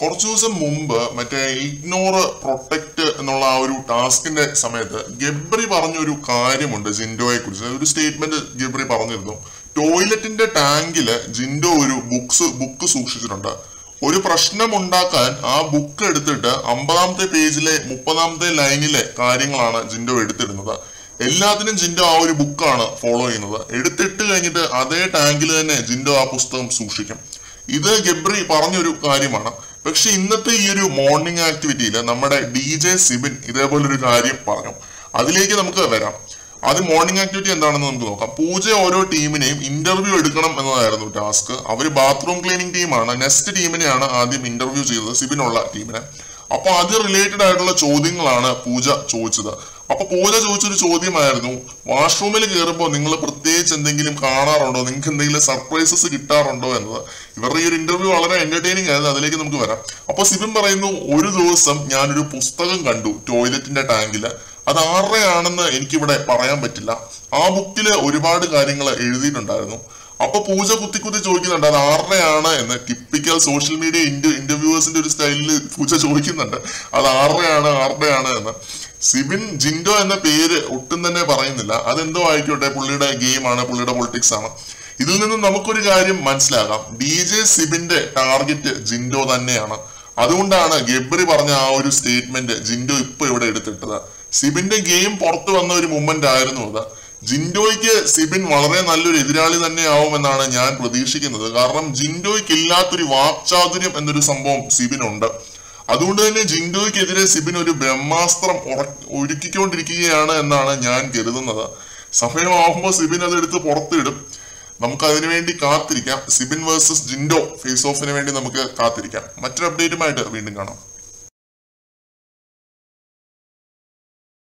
കുറച്ചു ദിവസം മുമ്പ് മറ്റേ ഇഗ്നോർ പ്രൊട്ടക്ട് എന്നുള്ള ആ ഒരു ടാസ്കിന്റെ സമയത്ത് ഗബ്രി പറഞ്ഞൊരു കാര്യമുണ്ട് ജിൻഡോയെ കുറിച്ച് ഒരു സ്റ്റേറ്റ്മെന്റ് ഗബ്രി പറഞ്ഞിരുന്നു ടോയ്ലറ്റിന്റെ ടാങ്കില് ജിൻഡോ ഒരു ബുക്സ് ബുക്ക് സൂക്ഷിച്ചിട്ടുണ്ട് ഒരു പ്രശ്നം ഉണ്ടാക്കാൻ ആ ബുക്ക് എടുത്തിട്ട് അമ്പതാമത്തെ പേജിലെ മുപ്പതാമത്തെ ലൈനിലെ കാര്യങ്ങളാണ് ജിൻഡോ എടുത്തിരുന്നത് എല്ലാത്തിനും ജിൻഡോ ആ ഒരു ബുക്കാണ് ഫോളോ ചെയ്യുന്നത് എടുത്തിട്ട് കഴിഞ്ഞിട്ട് അതേ ടാങ്കിൽ തന്നെ ജിൻഡോ ആ പുസ്തകം സൂക്ഷിക്കും ഇത് ഗബ്രി പറഞ്ഞൊരു കാര്യമാണ് പക്ഷെ ഇന്നത്തെ ഈ ഒരു മോർണിംഗ് ആക്ടിവിറ്റിയിൽ നമ്മുടെ ഡി ജെ സിബിൻ ഇതേപോലൊരു കാര്യം പറഞ്ഞു അതിലേക്ക് നമുക്ക് വരാം അത് മോർണിംഗ് ആക്ടിവിറ്റി എന്താണെന്ന് നമുക്ക് നോക്കാം പൂജ ഓരോ ടീമിനെയും ഇന്റർവ്യൂ എടുക്കണം എന്നതായിരുന്നു ടാസ്ക് അവർ ബാത്റൂം ക്ലീനിങ് ടീമാണ് നെക്സ്റ്റ് ടീമിനെയാണ് ആദ്യം ഇന്റർവ്യൂ ചെയ്തത് സിബിനുള്ള ടീമിനെ അപ്പൊ അത് റിലേറ്റഡ് ആയിട്ടുള്ള ചോദ്യങ്ങളാണ് പൂജ ചോദിച്ചത് അപ്പൊ പൂജ ചോദിച്ചൊരു ചോദ്യമായിരുന്നു വാഷ്റൂമിൽ കയറുമ്പോൾ നിങ്ങൾ പ്രത്യേകിച്ച് എന്തെങ്കിലും കാണാറുണ്ടോ നിങ്ങൾക്ക് എന്തെങ്കിലും സർപ്രൈസസ് കിട്ടാറുണ്ടോ എന്നത് ഇവരുടെ ഈ ഒരു ഇന്റർവ്യൂ വളരെ എന്റർടൈനിങ് ആയിരുന്നു അതിലേക്ക് നമുക്ക് വരാം അപ്പൊ സിബിൻ പറയുന്നു ഒരു ദിവസം ഞാനൊരു പുസ്തകം കണ്ടു ടോയ്ലറ്റിന്റെ ടാങ്കില് അത് ആരുടെയാണെന്ന് എനിക്കിവിടെ പറയാൻ പറ്റില്ല ആ ബുക്കില് ഒരുപാട് കാര്യങ്ങൾ എഴുതിയിട്ടുണ്ടായിരുന്നു അപ്പൊ പൂജ കുത്തി കുത്തി ചോദിക്കുന്നുണ്ട് അത് ആരുടെയാണ് എന്ന് ടിപ്പിക്കൽ സോഷ്യൽ മീഡിയ ഇന്റർവ്യൂവേഴ്സിന്റെ ഒരു സ്റ്റൈലിൽ പൂജ ചോദിക്കുന്നുണ്ട് അത് ആരുടെയാണ് ആരുടെയാണ് എന്ന് സിബിൻ ജിൻഡോ എന്ന പേര് ഒട്ടും തന്നെ പറയുന്നില്ല അതെന്തോ ആയിക്കോട്ടെ പുള്ളിയുടെ ഗെയിമാണ് പുള്ളിയുടെ പൊളിറ്റിക്സ് ആണ് ഇതിൽ നിന്നും നമുക്കൊരു കാര്യം മനസ്സിലാകാം ഡി ജെ സിബിന്റെ ടാർഗറ്റ് ജിൻഡോ തന്നെയാണ് അതുകൊണ്ടാണ് ഗബ്രി പറഞ്ഞ ആ ഒരു സ്റ്റേറ്റ്മെന്റ് ജിൻഡോ ഇപ്പൊ ഇവിടെ എടുത്തിട്ടത് സിബിന്റെ ഗെയിം പുറത്തു വന്ന ഒരു മൂമെന്റ് ആയിരുന്നു അത് ജിൻഡോയ്ക്ക് സിബിൻ വളരെ നല്ലൊരു എതിരാളി തന്നെയാവുമെന്നാണ് ഞാൻ പ്രതീക്ഷിക്കുന്നത് കാരണം ജിൻഡോയ്ക്ക് ഇല്ലാത്തൊരു വാക്ചാതുര്യം എന്നൊരു സംഭവം സിബിനുണ്ട് അതുകൊണ്ട് തന്നെ ജിൻഡോയ്ക്കെതിരെ സിബിൻ ഒരു ബ്രഹ്മാസ്ത്രം ഉറ- ഒരുക്കിക്കൊണ്ടിരിക്കുകയാണ് എന്നാണ് ഞാൻ കരുതുന്നത് സമയമാകുമ്പോൾ സിബിൻ അതെടുത്ത് പുറത്തിടും നമുക്ക് അതിനു വേണ്ടി കാത്തിരിക്കാം സിബിൻ വേഴ്സസ് ജിൻഡോ ഫേസ് ഓഫിന് വേണ്ടി നമുക്ക് കാത്തിരിക്കാം മറ്റൊരു അപ്ഡേറ്റുമായിട്ട് വീണ്ടും കാണാം